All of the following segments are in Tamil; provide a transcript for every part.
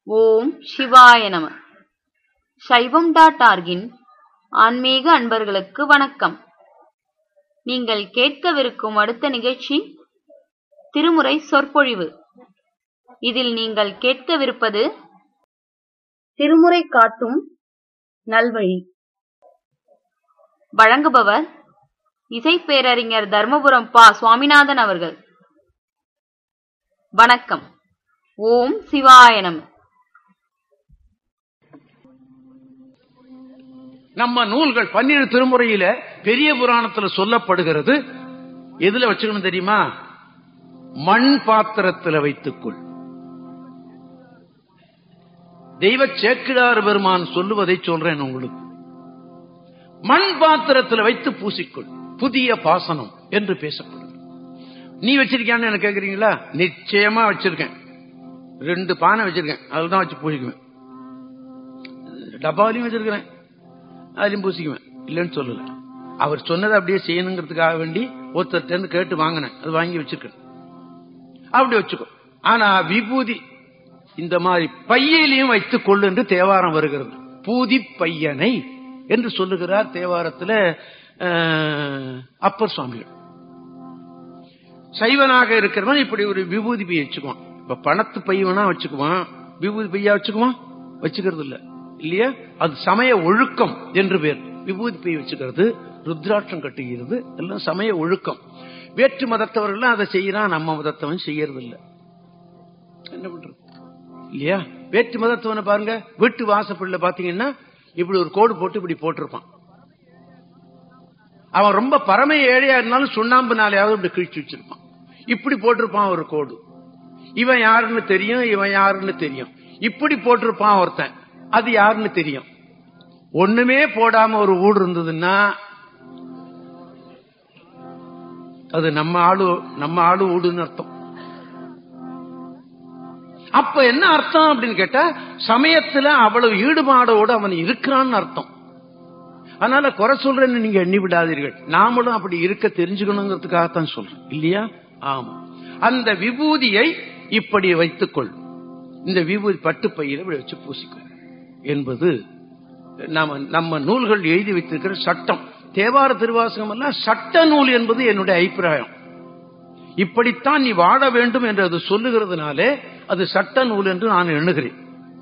ஓம் சிவாய நம சைவம் டாட் ஆர்கின் ஆன்மீக அன்பர்களுக்கு வணக்கம் நீங்கள் கேட்கவிருக்கும் அடுத்த நிகழ்ச்சி திருமுறை சொற்பொழிவு இதில் நீங்கள் கேட்கவிருப்பது திருமுறை காட்டும் நல்வழி வழங்குபவர் இசைப்பேரறிஞர் தர்மபுரம் பா சுவாமிநாதன் அவர்கள் வணக்கம் ஓம் சிவாய நம நம்ம நூல்கள் பன்னிரு திருமுறையில பெரிய புராணத்துல சொல்லப்படுகிறது எதுல வச்சுக்கணும் தெரியுமா மண் பாத்திரத்துல வைத்துக்கொள் தெய்வ சேக்கிடார் பெருமான் சொல்லுவதை சொல்றேன் உங்களுக்கு மண் பாத்திரத்துல வைத்து பூசிக்கொள் புதிய பாசனம் என்று பேசப்படுது நீ வச்சிருக்கியான்னு எனக்கு கேக்குறீங்களா நிச்சயமா வச்சிருக்கேன் ரெண்டு பானை வச்சிருக்கேன் அதில் தான் வச்சு பூசிக்குவேன் டப்பாலையும் வச்சிருக்கிறேன் அதுலயும் பூசிக்குவேன் இல்லைன்னு சொல்லல அவர் சொன்னதை அப்படியே செய்யணுங்கிறதுக்காக வேண்டி ஒருத்தர்ட்ட இருந்து கேட்டு வாங்கினேன் அது வாங்கி வச்சிருக்கேன் அப்படி வச்சுக்கோ ஆனா விபூதி இந்த மாதிரி பையிலையும் வைத்துக் கொள்ளு என்று தேவாரம் வருகிறது பூதி பையனை என்று சொல்லுகிறார் தேவாரத்தில் அப்பர் சுவாமிகள் சைவனாக இருக்கிறவன் இப்படி ஒரு விபூதி பை வச்சுக்குவான் இப்ப பணத்து பை வேணா வச்சுக்குவான் விபூதி பையா வச்சுக்குவான் வச்சுக்கிறது இல்ல இல்லையா அது சமய ஒழுக்கம் என்று பேர் விபூதி பை வச்சுக்கிறது ருத்ராட்சம் கட்டுகிறது எல்லாம் சமய ஒழுக்கம் வேற்று மதத்தவர்கள் அதை செய்யறான் நம்ம மதத்தவன் செய்யறது இல்ல என்ன பண்றது இல்லையா வேற்று மதத்தவனை பாருங்க வீட்டு வாசப்படில பாத்தீங்கன்னா இப்படி ஒரு கோடு போட்டு இப்படி போட்டிருப்பான் அவன் ரொம்ப பரம ஏழையா இருந்தாலும் சுண்ணாம்பு நாளையாவது இப்படி கிழிச்சு வச்சிருப்பான் இப்படி போட்டிருப்பான் ஒரு கோடு இவன் யாருன்னு தெரியும் இவன் யாருன்னு தெரியும் இப்படி போட்டிருப்பான் ஒருத்தன் அது யாருன்னு தெரியும் ஒண்ணுமே போடாம ஒரு ஊடு இருந்ததுன்னா அது நம்ம ஆளு நம்ம ஆளு ஊடுன்னு அர்த்தம் அப்ப என்ன அர்த்தம் அப்படின்னு கேட்டா சமயத்துல அவ்வளவு ஈடுபாடோடு அவன் இருக்கிறான்னு அர்த்தம் அதனால குறை சொல்றேன்னு நீங்க எண்ணி விடாதீர்கள் நாமளும் அப்படி இருக்க தெரிஞ்சுக்கணுங்கிறதுக்காகத்தான் சொல்றேன் இல்லையா ஆமா அந்த விபூதியை இப்படி வைத்துக்கொள் இந்த விபூதி பட்டு பையில இப்படி வச்சு பூசிக்கொள் என்பது நம்ம நம்ம நூல்கள் எழுதி வைத்திருக்கிற சட்டம் தேவார திருவாசகம் எல்லாம் சட்ட நூல் என்பது என்னுடைய அபிப்பிராயம் இப்படித்தான் நீ வாழ வேண்டும் என்று அது சொல்லுகிறதுனாலே அது சட்ட நூல் என்று நான் எண்ணுகிறேன்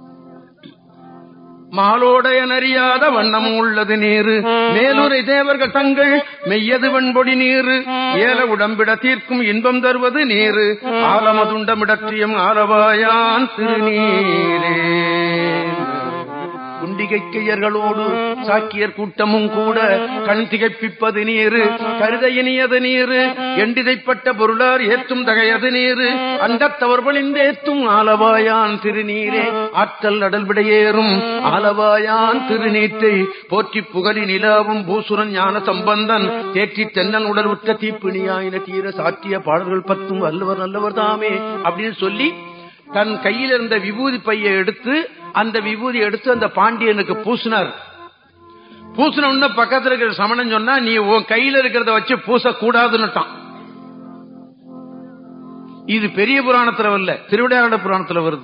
மாலோடையனறியாத வண்ணம் உள்ளது நீரு மேலுரை தேவர்கள் தங்கள் மெய்யது வெண்பொடி நீரு ஏல உடம்பிட தீர்க்கும் இன்பம் தருவது நீரு ஆலமதுண்டமிடற்றியம் ஆலவாயான் திருநீரே குண்டிகைக்கையர்களோடு சாக்கியர் கூட்டமும் கூட கண் திகைப்பிப்பது நீரு கருதையினியது நீரு எண்டிதைப்பட்ட பொருளார் ஏற்றும் தகையது நீரு அண்டத்தவர் வழிந்தேத்தும் ஆலவாயான் திருநீரே ஆற்றல் அடல்விடையேறும் ஆலவாயான் திருநீற்றை போற்றி புகழி நிலாவும் பூசுரன் ஞான சம்பந்தன் தேற்றி தென்னன் உடல் உற்ற தீப்பிணியாயின தீர சாற்றிய பாடல்கள் பத்தும் வல்லவர் நல்லவர் தாமே அப்படின்னு சொல்லி தன் கையில் இருந்த விபூதி பையை எடுத்து அந்த விபூதி எடுத்து அந்த பாண்டியனுக்கு பூசினார் பூசின உடனே பக்கத்தில் இருக்கிற சமணன் சொன்னா நீ உன் கையில இருக்கிறத வச்சு பூசக்கூடாதுன்னுட்டான் இது பெரிய புராணத்துல வரல திருவிடையாட புராணத்துல வருது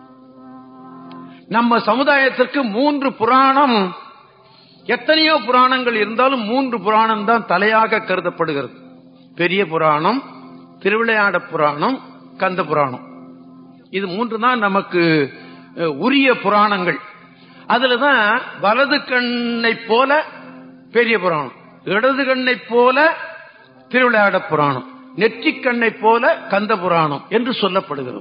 நம்ம சமுதாயத்திற்கு மூன்று புராணம் எத்தனையோ புராணங்கள் இருந்தாலும் மூன்று புராணம் தான் தலையாக கருதப்படுகிறது பெரிய புராணம் திருவிளையாட புராணம் கந்த புராணம் இது மூன்று தான் நமக்கு உரிய புராணங்கள் அதுலதான் வலது கண்ணை போல பெரிய புராணம் இடது கண்ணை போல திருவிளையாட புராணம் நெற்றிக் கண்ணை போல கந்த புராணம் என்று சொல்லப்படுகிறது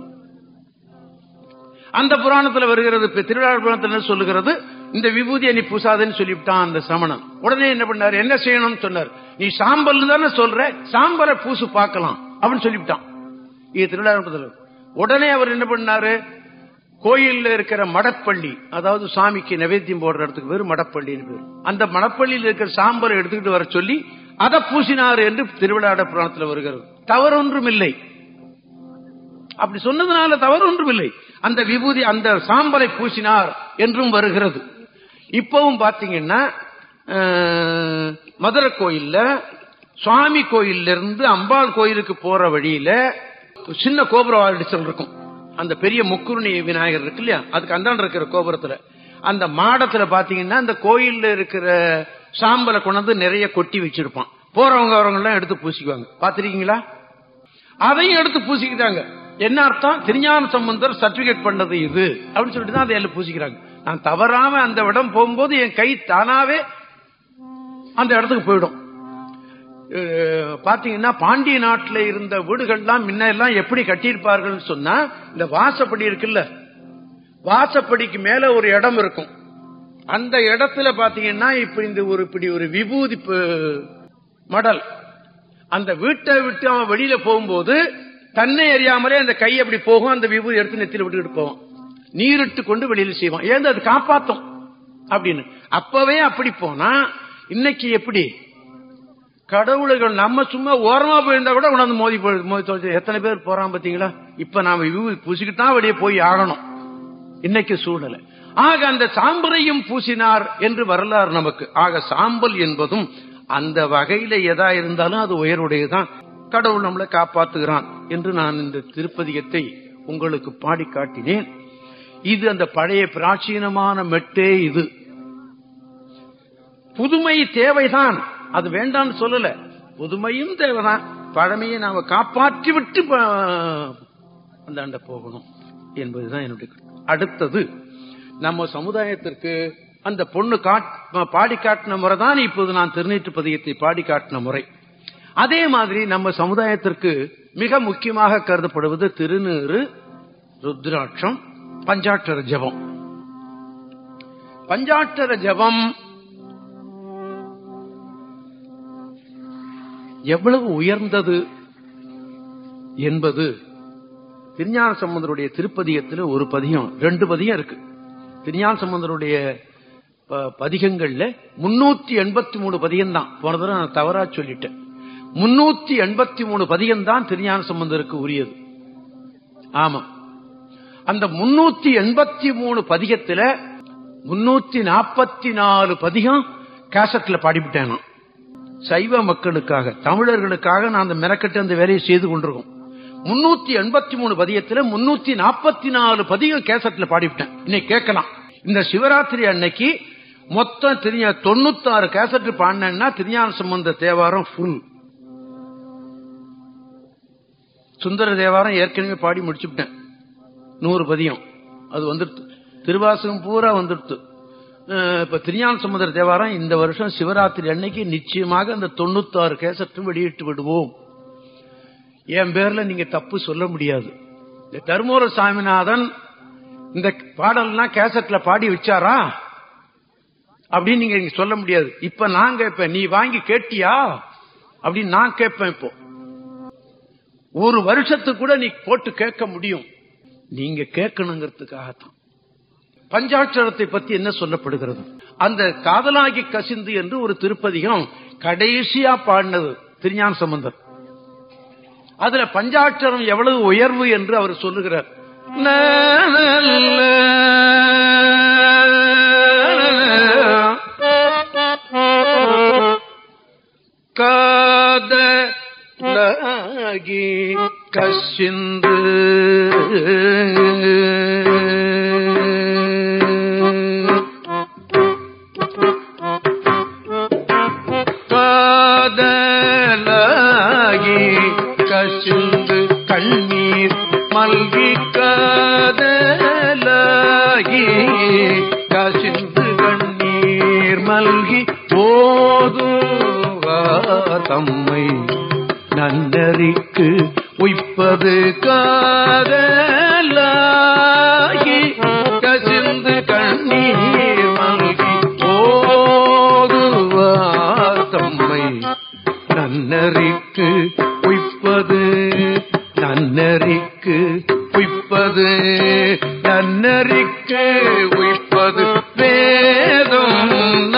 அந்த புராணத்தில் வருகிறது திருவிழா புராணத்தில் என்ன சொல்லுகிறது இந்த விபூதியை நீ பூசாதன்னு சொல்லிவிட்டான் அந்த சமணன் உடனே என்ன பண்ணாரு என்ன செய்யணும்னு சொன்னார் நீ சாம்பல் தானே சொல்ற சாம்பலை பூசு பார்க்கலாம் அப்படின்னு சொல்லிவிட்டான் இது திருவிழா உடனே அவர் என்ன பண்ணாரு கோயில்ல இருக்கிற மடப்பள்ளி அதாவது சாமிக்கு நைவேத்தியம் போடுற இடத்துக்கு பேர் மடப்பள்ளின்னு பேர் அந்த மடப்பள்ளியில் இருக்கிற சாம்பலை எடுத்துக்கிட்டு வர சொல்லி அதை பூசினார் என்று திருவிழாட புராணத்தில் வருகிறது தவறொன்றும் இல்லை அப்படி சொன்னதுனால தவறொன்றும் இல்லை அந்த விபூதி அந்த சாம்பலை பூசினார் என்றும் வருகிறது இப்பவும் பாத்தீங்கன்னா மதுரை கோயில்ல சுவாமி கோயிலிருந்து அம்பாள் கோயிலுக்கு போற வழியில சின்ன கோபுர வாடிச்சல் இருக்கும் அந்த பெரிய முக்குருணி விநாயகர் இருக்கு இல்லையா அதுக்கு அந்தாண்ட இருக்கிற கோபுரத்துல அந்த மாடத்துல பாத்தீங்கன்னா அந்த கோயில்ல இருக்கிற சாம்பலை கொண்டாந்து நிறைய கொட்டி வச்சிருப்பான் போறவங்க வரவங்க எல்லாம் எடுத்து பூசிக்குவாங்க பாத்திருக்கீங்களா அதையும் எடுத்து பூசிக்கிறாங்க என்ன அர்த்தம் திருஞான சம்பந்தர் சர்டிபிகேட் பண்ணது இது அப்படின்னு சொல்லிட்டு தான் அதை எல்லாம் பூசிக்கிறாங்க நான் தவறாம அந்த இடம் போகும்போது என் கை தானாவே அந்த இடத்துக்கு போயிடும் அஹ் பாத்தீங்கன்னா பாண்டிய நாட்டுல இருந்த வீடுகள்லாம் முன்ன எல்லாம் எப்படி கட்டியிருப்பார்கள் சொன்னா இந்த வாசப்படி இருக்குல்ல வாசப்படிக்கு மேல ஒரு இடம் இருக்கும் அந்த இடத்துல பாத்தீங்கன்னா இப்ப இந்த ஒரு இப்படி ஒரு விபூதி ப- மடல் அந்த வீட்டை விட்டு அவன் வெளியில போகும்போது தன்னை அறியாமலே அந்த கை அப்படி போகும் அந்த விபூதி எடுத்து நெத்தில விட்டுக்கிட்டு போவான் நீரிட்டு கொண்டு வெளியில செய்வான் ஏன் அது காப்பாத்தும் அப்படின்னு அப்பவே அப்படி போனா இன்னைக்கு எப்படி கடவுளுகள் நம்ம சும்மா ஓரமா போயிருந்தா கூட உணர்ந்து மோதி போய் மோதி தொலைச்சு எத்தனை பேர் போறான் பாத்தீங்களா இப்ப நாம விபூதி பூசிக்கிட்டு தான் வெளியே போய் ஆகணும் இன்னைக்கு சூழ்நிலை ஆக அந்த சாம்பலையும் பூசினார் என்று வரலாறு நமக்கு ஆக சாம்பல் என்பதும் அந்த வகையில எதா இருந்தாலும் அது உயர்வுடையதுதான் கடவுள் நம்மளை காப்பாத்துகிறான் என்று நான் இந்த திருப்பதிகத்தை உங்களுக்கு பாடி காட்டினேன் இது அந்த பழைய பிராச்சீனமான மெட்டே இது புதுமை தேவைதான் அது வேண்டாம்னு சொல்லல புதுமையும் தேவைதான் பழமையை நாம காப்பாற்றி விட்டு ப- அந்தாண்ட போகணும் என்பதுதான் என்னுடைய கருத்து. அடுத்தது நம்ம சமுதாயத்திற்கு அந்த பொண்ணு காட் பாடி காட்டின முறை தான் இப்போது நான் திருநீற்று பதிகத்தை பாடி காட்டின முறை அதே மாதிரி நம்ம சமுதாயத்திற்கு மிக முக்கியமாக கருதப்படுவது திருநீறு ருத்ராட்சம் பஞ்சாட்சர ஜபம் பஞ்சாட்சர ஜபம் எவ்வளவு உயர்ந்தது என்பது திருஞான சம்பந்தருடைய திருப்பதிகத்தில் ஒரு பதிகம் ரெண்டு பதிகம் இருக்கு திருஞான சம்பந்தருடைய ப- பதிகங்கள்ல முன்னூத்தி எண்பத்தி மூணு பதிகம் தான் போன தடவை நான் தவறா சொல்லிட்டேன் முன்னூத்தி எண்பத்தி மூணு பதிகம் தான் திருஞான சம்பந்தருக்கு உரியது ஆமா அந்த முன்னூத்தி எண்பத்தி மூணு பதிகத்துல முன்னூத்தி நாற்பத்தி நாலு பதிகம் கேசட்ல பாடிவிட்டேன் நான். சைவ மக்களுக்காக தமிழர்களுக்காக நான் அந்த மெனக்கட்டு அந்த வேலையை செய்து கொண்டிருக்கோம் முன்னூத்தி எண்பத்தி மூணு பதியத்துல முன்னூத்தி நாற்பத்தி நாலு பதிகம் கேசட்ல பாடிவிட்டேன் இன்னைக்கு கேட்கலாம் இந்த சிவராத்திரி அன்னைக்கு மொத்தம் திரிய தொண்ணூத்தாறு கேசட் பாடினேன்னா திருஞான சம்பந்த தேவாரம் ஃபுல் சுந்தர தேவாரம் ஏற்கனவே பாடி முடிச்சுவிட்டேன் நூறு பதியம் அது வந்துடுத்து திருவாசகம் பூரா வந்துடுத்து அஹ் இப்ப திருஞான சமுதிர தேவாரம் இந்த வருஷம் சிவராத்திரி அன்னைக்கு நிச்சயமாக அந்த தொண்ணூத்தாறு கேசட்டும் வெளியிட்டு விடுவோம் என் பேர்ல நீங்க தப்பு சொல்ல முடியாது இந்த தர்மபுர சாமிநாதன் இந்த பாடல்லாம் கேசட்ல பாடி வச்சாரா அப்படின்னு நீங்க இங்க சொல்ல முடியாது இப்ப நான் கேட்பேன் நீ வாங்கி கேட்டியா அப்படின்னு நான் கேட்பேன் இப்போ ஒரு வருஷத்துக்கு கூட நீ போட்டு கேட்க முடியும் நீங்க கேட்கணுங்கிறதுக்காகத்தான் பஞ்சாட்சரத்தை பத்தி என்ன சொல்லப்படுகிறது அந்த காதலாகி கசிந்து என்று ஒரு திருப்பதிகம் கடைசியா பாடினது திருஞான சம்பந்தர் அதுல பஞ்சாட்சரம் எவ்வளவு உயர்வு என்று அவர் சொல்லுகிறார் காதலாகி கசிந்து காதலாகி கசிந்து கண்ணீர் மல்கி காதலாகி கசிந்து கண்ணீர் மல்கி போதுவார் தம்மை நன்னறிக்கு உய்ப்பது காதலாகி கசிந்து கண்ணீர் மல்கி போதுவார் தம்மை நன்னறிக்கு உய்ப்பது நன்னறிக்கு உய்ப்பது நன்னறிக்கு உய்ப்பது வேதம்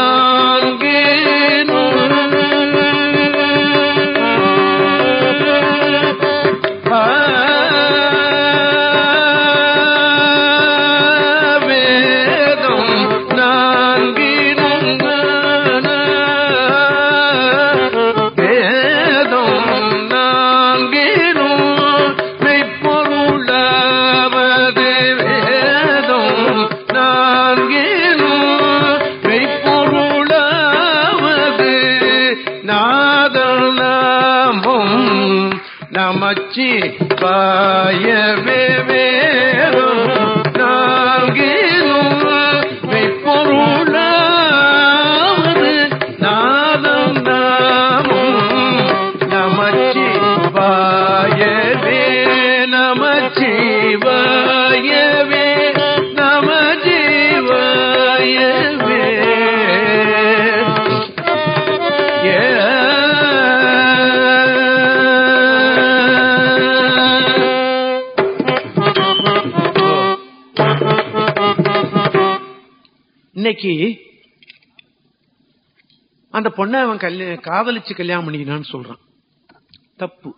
வேதம் நான்கினும் வேதம் நான்கினும் மெய்ப்பொருளவர் நமச்சி வாயவே வேதம் நான்கிலும் மெய்ப்பொருளாவது நாதம் நாமும் நமச்சி வாயவே நமச்சி வாயவே நமச்சி வாயவே இன்னைக்கு அந்த பொண்ணை அவன் கல்யா காதலிச்சு கல்யாணம் பண்ணிக்கினான்னு சொல்றான் தப்பு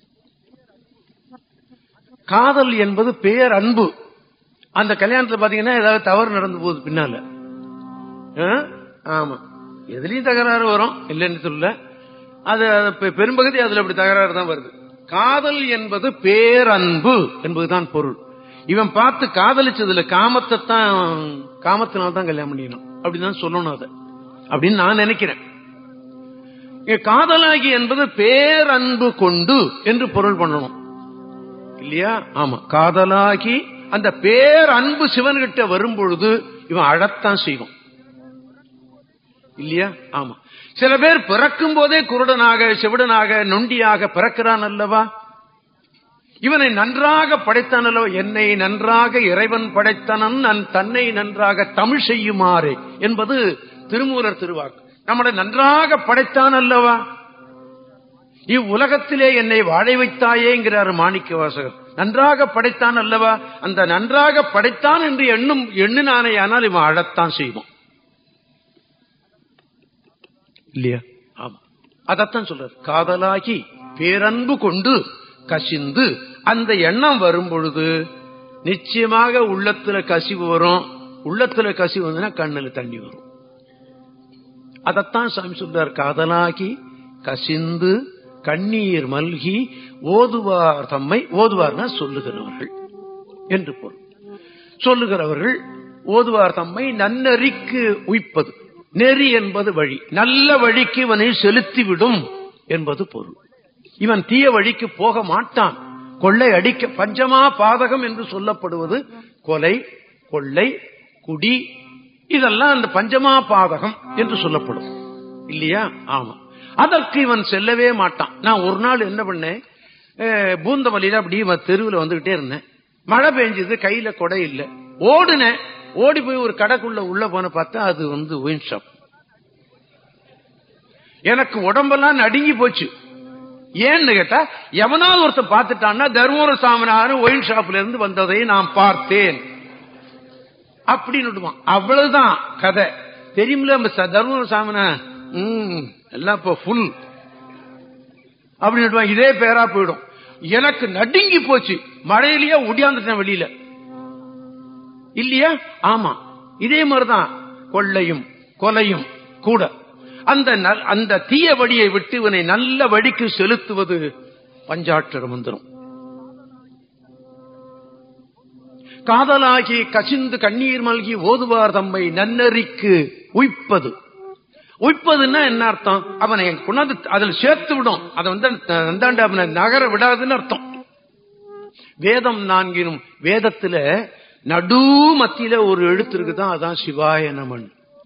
காதல் என்பது பேர் அன்பு அந்த கல்யாணத்துல பாத்தீங்கன்னா ஏதாவது தவறு நடந்து போகுது பின்னால ஆ? ஆமா எதுலயும் தகராறு வரும் இல்லைன்னு சொல்ல அது அது பெ- பெரும்பகுதி அதுல அப்படி தகராறு தான் வருது காதல் என்பது பேரன்பு என்பதுதான் பொருள் இவன் பார்த்து காதலிச்சதுல காமத்தை தான் காமத்தினால தான் கல்யாணம் பண்ணிக்கணும் அப்படிதான் சொல்லணும் அதை அப்படின்னு நான் நினைக்கிறேன் இங்க காதலாகி என்பது பேரன்பு கொண்டு என்று பொருள் பண்ணணும் இல்லையா ஆமா காதலாகி அந்த பேரன்பு சிவன்கிட்ட வரும் பொழுது இவன் அழத்தான் செய்வான் இல்லையா ஆமா சில பேர் பிறக்கும் போதே குருடனாக செவிடனாக நொண்டியாக பிறக்கிறான் அல்லவா இவனை நன்றாக படைத்தான் அல்லவா என்னை நன்றாக இறைவன் படைத்தனன் நன் தன்னை நன்றாக தமிழ் செய்யுமாறு என்பது திருமூலர் திருவாக்கு நம்மளை நன்றாக படைத்தான் அல்லவா இவ்வுலகத்திலே என்னை வாழை வைத்தாயேங்கிறார் மாணிக்க வாசகர் நன்றாக படைத்தான் அல்லவா அந்த நன்றாக படைத்தான் என்று எண்ணும் எண்ணினானே ஆனால் இவன் அழத்தான் செய்வான் இல்லையா ஆமா அதத்தான் சொல்றார் காதலாகி பேரன்பு கொண்டு கசிந்து அந்த எண்ணம் வரும் பொழுது நிச்சயமாக உள்ளத்துல கசிவு வரும் உள்ளத்துல கசிவு வந்துன்னா கண்ணுல தண்ணி வரும் அதத்தான் சாமி சொல்றார் காதலாகி கசிந்து கண்ணீர் மல்கி ஓதுவார் தம்மை ஓதுவார்னா சொல்லுகிறவர்கள் என்று பொருள் சொல்லுகிறவர்கள் ஓதுவார் தம்மை நன்னறிக்கு உய்ப்பது நெறி என்பது வழி நல்ல வழிக்கு இவனை செலுத்திவிடும் என்பது பொருள் இவன் தீய வழிக்கு போக மாட்டான் கொள்ளை அடிக்க பஞ்சமா பாதகம் என்று சொல்லப்படுவது கொலை கொள்ளை குடி இதெல்லாம் அந்த பஞ்சமா பாதகம் என்று சொல்லப்படும் இல்லையா ஆமா அதற்கு இவன் செல்லவே மாட்டான் நான் ஒரு நாள் என்ன பண்ணேன் அஹ், பூந்தமல்லியில அப்படி தெருவில் வந்துகிட்டே இருந்தேன் மழை பெஞ்சது கையில கொடை இல்ல ஓடுனேன் ஓடி போய் ஒரு கடைக்குள்ள உள்ள போன பார்த்தா அது வந்து ஒயின் ஷாப் எனக்கு உடம்பெல்லாம் நடுங்கி போச்சு ஏன்னு கேட்டா எவனாவது ஒருத்தன் பார்த்துட்டான்னா தர்மபுர சாமினாரும் ஒயின் ஷாப்ல இருந்து வந்ததை நான் பார்த்தேன் அப்படின்னு விடுவான் அவ்வளவுதான் கதை தெரியுமில்ல நம்ம ச- தர்மபுர சாமினா ம், எல்லாம் இப்ப ஃபுல் அப்படின்னு விடுவான் இதே பேரா போயிடும் எனக்கு நடுங்கி போச்சு மழையிலேயே ஒடியாந்துட்டேன் வெளியில இல்லையா ஆமா இதே மாதிரிதான் கொள்ளையும் கொலையும் கூட அந்த நல்- அந்த தீய வழியை விட்டு இவனை நல்ல வழிக்கு செலுத்துவது பஞ்சாட்சர மந்திரம் காதலாகி கசிந்து கண்ணீர் மல்கி ஓதுவார் தம்மை நன்னறிக்கு உய்ப்பது உய்ப்பதுன்னா என்ன அர்த்தம் அவனை கொண்டாந்து அதில் சேர்த்து விடும் அதை வந்து அந்தாண்டு அவனை நகர விடாதுன்னு அர்த்தம் வேதம் நான்கினும் வேதத்துல நடு மத்தியில ஒரு எழுத்து இருக்குதான் அதான் சிவாய நமன்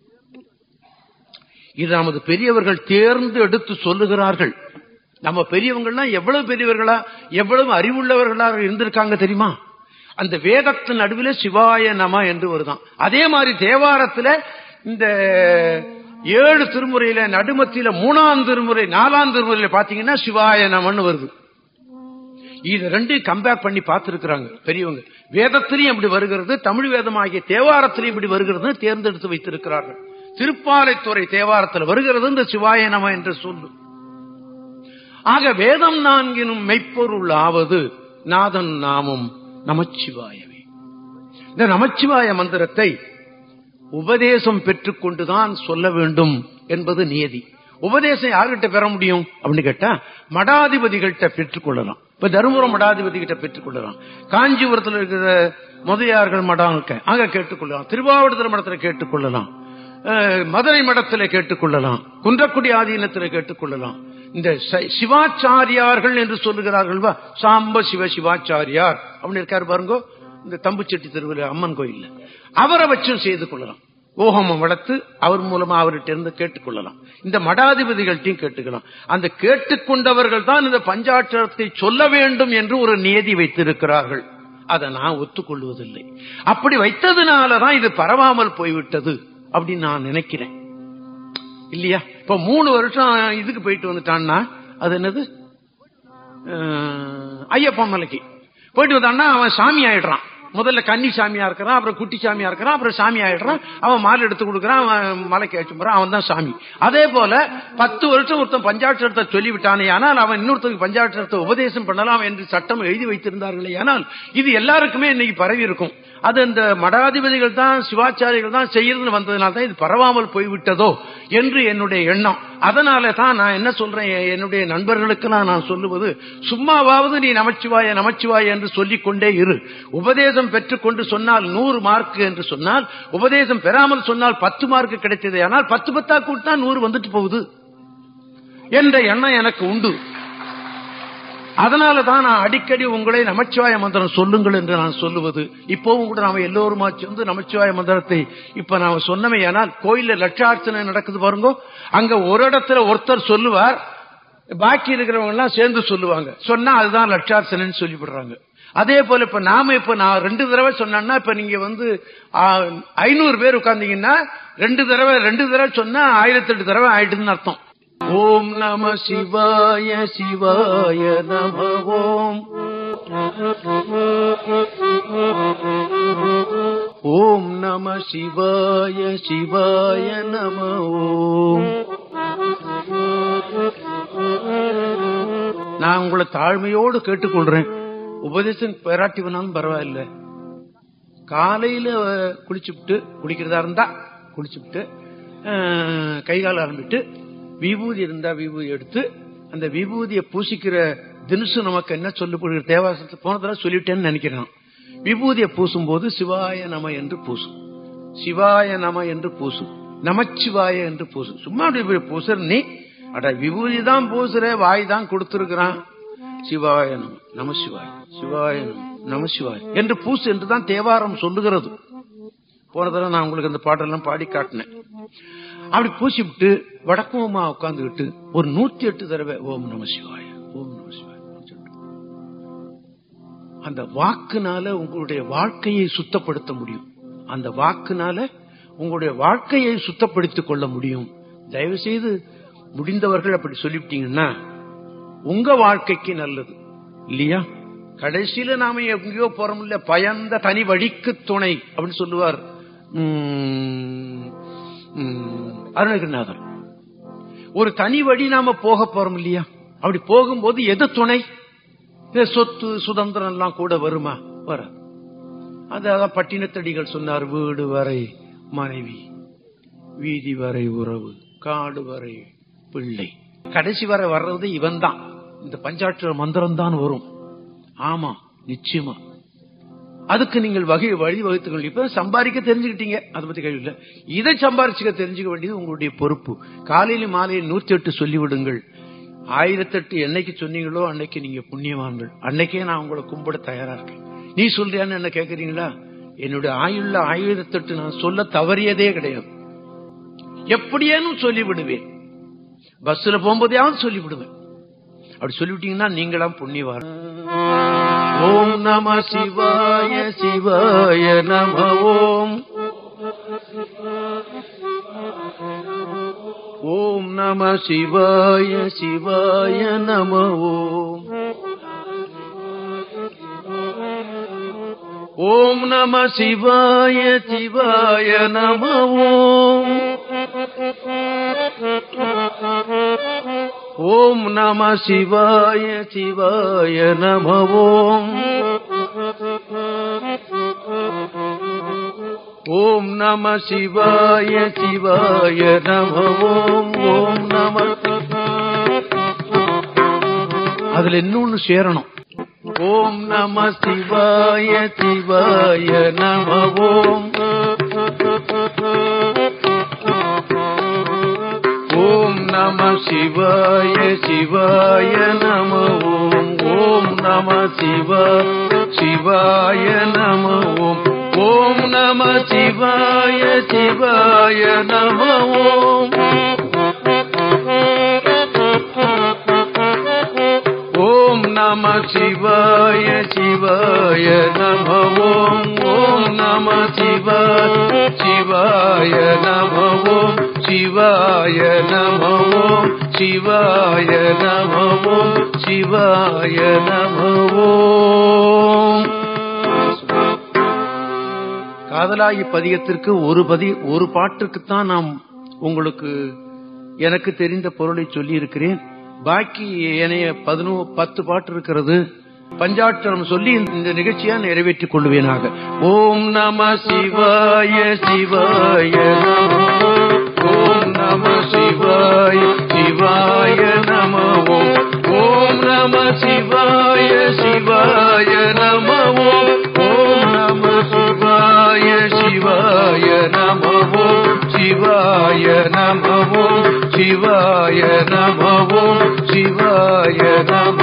இது நமது பெரியவர்கள் தேர்ந்து எடுத்து சொல்லுகிறார்கள் நம்ம பெரியவங்கள்லாம் எவ்வளவு பெரியவர்களா எவ்வளவு அறிவுள்ளவர்களாக இருந்திருக்காங்க தெரியுமா அந்த வேதத்தின் நடுவில் சிவாய நம என்று வருதான் அதே மாதிரி தேவாரத்துல இந்த ஏழு திருமுறையில நடுமத்தியில மூணாம் திருமுறை நாலாம் திருமுறையில பாத்தீங்கன்னா சிவாய நமன்னு வருது இது ரெண்டையும் கம்பேர் பண்ணி பார்த்திருக்கிறாங்க பெரியவங்க வேதத்திலையும் இப்படி வருகிறது தமிழ் வேதமாகிய தேவாரத்திலையும் இப்படி வருகிறது தேர்ந்தெடுத்து வைத்திருக்கிறார்கள் திருப்பாலைத்துறை தேவாரத்தில் வருகிறது இந்த சிவாய நம என்ற சொல்லு ஆக வேதம் நான்கினும் மெய்ப்பொருள் ஆவது நாதன் நாமம் நமச்சிவாயவே இந்த நமச்சிவாய மந்திரத்தை உபதேசம் பெற்றுக்கொண்டுதான் சொல்ல வேண்டும் என்பது நியதி உபதேசம் யார்கிட்ட பெற முடியும் அப்படின்னு கேட்டா மடாதிபதிகள்கிட்ட பெற்றுக்கொள்ளலாம் இப்ப தருமபுரம் மடாதிபதி கிட்ட பெற்றுக்கொள்ளலாம் காஞ்சிபுரத்தில் இருக்கிற முதலியார்கள் மடம் இருக்க அங்க கேட்டுக்கொள்ளலாம் திருவாவடுதுறை மடத்துல கேட்டுக்கொள்ளலாம் அஹ், மதுரை மடத்துல கேட்டுக்கொள்ளலாம் குன்றக்குடி ஆதீனத்துல கேட்டுக்கொள்ளலாம் இந்த ச- சிவாச்சாரியார்கள் என்று சொல்லுகிறார்கள் வா சாம்ப சிவ சிவாச்சாரியார் அப்படின்னு இருக்காரு பாருங்க இந்த தம்புச்செட்டி தெருவில் அம்மன் கோயில்ல அவரை வச்சும் செய்து கொள்ளலாம் ஓஹமம் வளர்த்து அவர் மூலமா அவர்கிட்ட இருந்து கேட்டுக்கொள்ளலாம் இந்த மடாதிபதிகள்ட்டையும் கேட்டுக்கலாம் அந்த கேட்டுக்கொண்டவர்கள் தான் இந்த பஞ்சாட்சரத்தை சொல்ல வேண்டும் என்று ஒரு நியதி வைத்திருக்கிறார்கள் அதை நான் ஒத்துக்கொள்வதில்லை அப்படி வைத்ததுனாலதான் இது பரவாமல் போய்விட்டது அப்படின்னு நான் நினைக்கிறேன் இல்லையா இப்ப மூணு வருஷம் இதுக்கு போயிட்டு வந்துட்டான்னா அது என்னது அஹ், ஐயப்பன் மலைக்கு போயிட்டு வந்தான்னா அவன் சாமி ஆயிடுறான் முதல்ல கன்னி சாமியா இருக்கிறான் அப்புறம் குட்டி சாமியா இருக்கிறான் அப்புறம் சாமி ஆயிடுறான் அவன் மாலை எடுத்து கொடுக்குறான் அவன் மலைக்கு அழைச்சு போறான் அவன் தான் சாமி அதே போல பத்து வருஷம் ஒருத்தன் பஞ்சாட்சரத்தை சொல்லிவிட்டானே ஆனால் அவன் இன்னொருத்தருக்கு பஞ்சாட்சரத்தை உபதேசம் பண்ணலாம் என்று சட்டம் எழுதி வைத்திருந்தார்களே ஆனால் இது எல்லாருக்குமே இன்னைக்கு பரவி இருக்கும் அது அந்த மடாதிபதிகள் தான் சிவாச்சாரிகள் தான் செய்யறதுன்னு வந்ததுனால தான் இது பரவாமல் போய்விட்டதோ என்று என்னுடைய எண்ணம் அதனால தான் நான் என்ன சொல்றேன் எ- என்னுடைய நண்பர்களுக்கெல்லாம் நான் சொல்லுவது சும்மாவாவது நீ நமச்சிவாய நமச்சிவாய என்று சொல்லிக் கொண்டே இரு உபதேசம் பெற்றுக்கொண்டு சொன்னால் நூறு மார்க் என்று சொன்னால் உபதேசம் பெறாமல் சொன்னால் பத்து மார்க் கிடைத்தது ஆனால் பத்து பத்தா கூட்டா நூறு வந்துட்டு போகுது என்ற எண்ணம் எனக்கு உண்டு அதனால தான் நான் அடிக்கடி உங்களை நமச்சிவாய மந்திரம் சொல்லுங்கள் என்று நான் சொல்லுவது இப்போவும் கூட நாம எல்லோருமா சேர்ந்து நமச்சிவாய மந்திரத்தை இப்ப நாம சொன்னமே ஆனால் கோயில்ல லட்சார்ச்சனை நடக்குது பாருங்க அங்க ஒரு இடத்துல ஒருத்தர் சொல்லுவார் பாக்கி இருக்கிறவங்க எல்லாம் சேர்ந்து சொல்லுவாங்க சொன்னா அதுதான் லட்சார்ச்சனைன்னு சொல்லிவிடுறாங்க அதே போல இப்ப நாம இப்ப நான் ரெண்டு தடவை சொன்னேன்னா இப்ப நீங்க வந்து ஆ, ஐநூறு பேர் உட்கார்ந்தீங்கன்னா ரெண்டு தடவை ரெண்டு தடவை சொன்னா ஆயிரத்தி எட்டு தடவை ஆயிடுதுன்னு அர்த்தம் ஓம் நம சிவாய சிவாய நம ஓம் ஓம் நம சிவாய சிவாய நம ஓம் நான் உங்களை தாழ்மையோடு கேட்டுக்கொள்றேன் உபதேசம் பெறாட்டி வேணாலும் பரவாயில்ல காலையில அஹ், குளிச்சுப்புட்டு குளிக்கிறதா இருந்தா குளிச்சுப்புட்டு அஹ், கை கால் ஆரம்பிட்டு விபூதி இருந்தா விபூதி எடுத்து அந்த விபூதியை பூசிக்கிற தினுசு நமக்கு என்ன சொல்லப்படுகிற தேவாசத்தை போன தடவை சொல்லிட்டேன்னு நினைக்கிறேன் விபூதியை பூசும்போது சிவாய நம என்று பூசும் சிவாய நம என்று பூசும் நமச்சிவாய என்று பூசும் சும்மா அப்படி இப்படி பூசுற நீ அட விபூதி தான் பூசுற வாய் தான் கொடுத்திருக்கிறான் சிவாய நம நம சிவாய சிவாய நம நம சிவாய என்று பூசு என்று தான் தேவாரம் சொல்லுகிறது போன தடவை நான் உங்களுக்கு அந்த பாட்டெல்லாம் பாடி காட்டினேன் அப்படி பூசிவிட்டு வடக்குமா உட்கார்ந்துகிட்டு ஒரு நூத்தி எட்டு தடவை ஓம் நம சிவாய ஓம் நம சிவாய நூத்தி எட்டு. அந்த வாக்குனால உங்களுடைய வாழ்க்கையை சுத்தப்படுத்த முடியும் அந்த வாக்குனால உங்களுடைய வாழ்க்கையை சுத்தப்படுத்திக் கொள்ள முடியும் தயவு செய்து முடிந்தவர்கள் அப்படி சொல்லிவிட்டீங்கன்னா உங்க வாழ்க்கைக்கு நல்லது இல்லையா கடைசியில நாம எங்கேயோ போறோம் இல்ல பயந்த தனி வழிக்கு துணை அப்படின்னு சொல்லுவார் உம், உம், அருணகிரிநாதர் ஒரு தனி வழி நாம போக போறோம் இல்லையா அப்படி போகும்போது எது துணை இந்த சொத்து சுதந்திரம் எல்லாம் கூட வருமா வர அதான் பட்டினத்தடிகள் சொன்னார் வீடு வரை மனைவி வீதி வரை உறவு காடு வரை பிள்ளை கடைசி வரை வர்றது இவன் தான் இந்த பஞ்சாட்சர மந்திரம் தான் வரும் ஆமா நிச்சயமா அதுக்கு நீங்கள் வகை வழி வகுத்துகள் இப்ப சம்பாதிக்க தெரிஞ்சுக்கிட்டீங்க அதை பத்தி கேள்வி இல்ல இதை சம்பாரிச்சுக்க தெரிஞ்சுக்க வேண்டியது உங்களுடைய பொறுப்பு காலையில மாலையில் நூத்தி எட்டு சொல்லிவிடுங்கள் ஆயிரத்தெட்டு என்னைக்கு சொன்னீங்களோ அன்னைக்கு நீங்க புண்ணியவான்கள் அன்னைக்கே நான் உங்களை கும்பிட தயாரா இருக்கேன் நீ சொல்றியான்னு என்ன கேக்குறீங்களா என்னுடைய ஆயுள்ல ஆயிரத்தெட்டு நான் சொல்ல தவறியதே கிடையாது எப்படியேனும் சொல்லி விடுவேன் பஸ்ல போகும்போதையாவது சொல்லி விடுவேன் அப்படி சொல்லிவிட்டீங்கன்னா நீங்களாம் புண்ணியவான் ஓம் நம சிவாய சிவாய நம ஓம் ஓம் நம சிவாய சிவாய நம ஓம் ஓம் நம சிவாய சிவாய நம ஓம் ஓம் நம சிவாய சிவாய நம ஓம் ஓம் நம சிவாய சிவாய நம ஓம் ஓம் நம அதுல இன்னொன்னு சேரணும் ஓம் நம சிவாய சிவாய நம ஓம் ஓம் நம நம சிவாய சிவாய நம ஓம் ஓம் நம சிவா சிவாய நம ஓம் ஓம் நம சிவாய சிவாய நம ஓம் ஓம் நம சிவாய சிவாய நம ஓம் ஓம் நம சிவாய சிவாய நம ஓம் சிவாய நம ஓம் சிவாய நம ஓம் சிவாய நம ஓம் காதலாயி பதியத்திற்கு ஒரு பதி ஒரு பாட்டுக்குத்தான் நாம் உங்களுக்கு எனக்கு தெரிந்த பொருளை சொல்லி இருக்கிறேன் பாக்கி ஏனைய பதினோ பத்து பாட்டு இருக்கிறது பஞ்சாட்சரம் சொல்லி இந்த நிகழ்ச்சியா நிறைவேற்றிக் கொள்வேனாக ஓம் நம சிவாய சிவாய நம ஓம் நம சிவாய சிவாய நம ஓம் ஓம் நம சிவாய சிவாய நம ஓம் ஓம் நம சிவாய சிவாய நம ஓம் சிவாய நம ஓம் சிவாய நம ஓம் சிவாய நம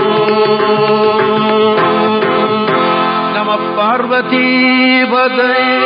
ஓம் நம பார்வதி பதயே